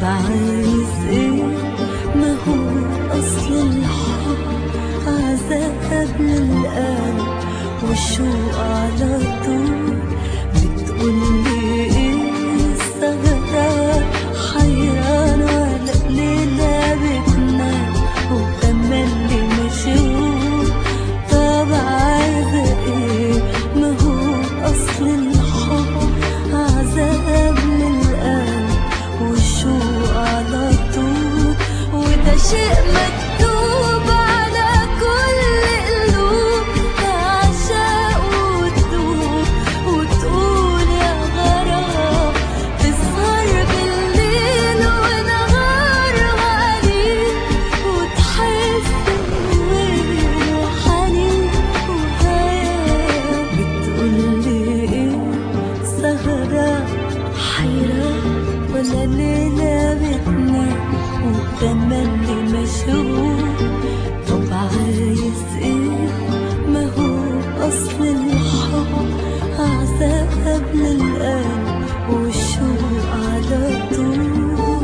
عايز ايه ما هو اصل الحب عذاب قبل القلب والشوق على طول بتقولي ايه السهرة حيران على ليلة بتنام وتملي مشغول طب عايزة ايه ما هو اصل الحب عذاب للقلب والشوق على طول وده شيء مكتوب على كل قلوب تعشق وتدوب وتقول يا غرام تسهر بالليل ونهار عليك وتحس بويل وحنين وهيام بتقولي ايه سهرة حيرة ولا ليلة بتنام وتملي مشغول طب عايز ايه ما هو اصل الحب عذاب قبل القلب والشوق على طول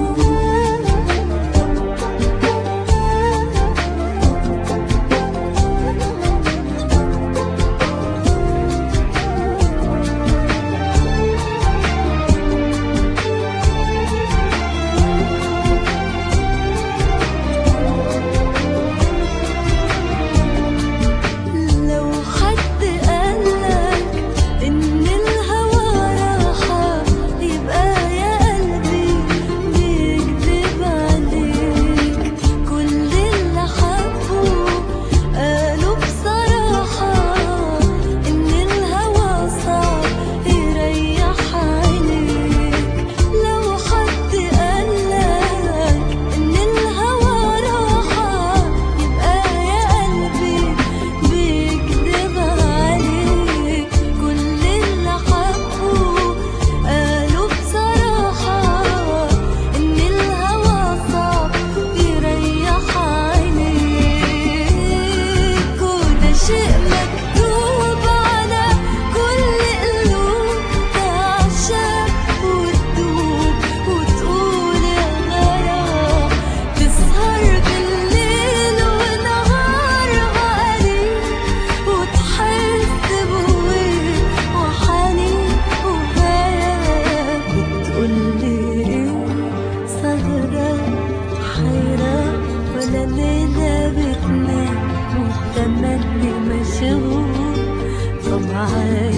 لو حد قالك إن الهوى راحة يبقى يا قلبي بيكذب عليك كل اللي حبوا قالوا بصراحة إن الهوى صعب يريح عينيك لو حد قالك إن الهوى راحة يبقى يا قلبي بيكذب عليك كل اللي حبوا قالوا بصراحة إن الهوى صعب يريح عينيك وده شيء مكتوب على كل قلوب تعشق وتدوب وتقول يا غرام تسهر بالليل ونهار عليك وتحس بويل وحنين وهيام بتقولي ايه سهرة حيرة ولا ليلة بتنام والتملي مشغول طب عايز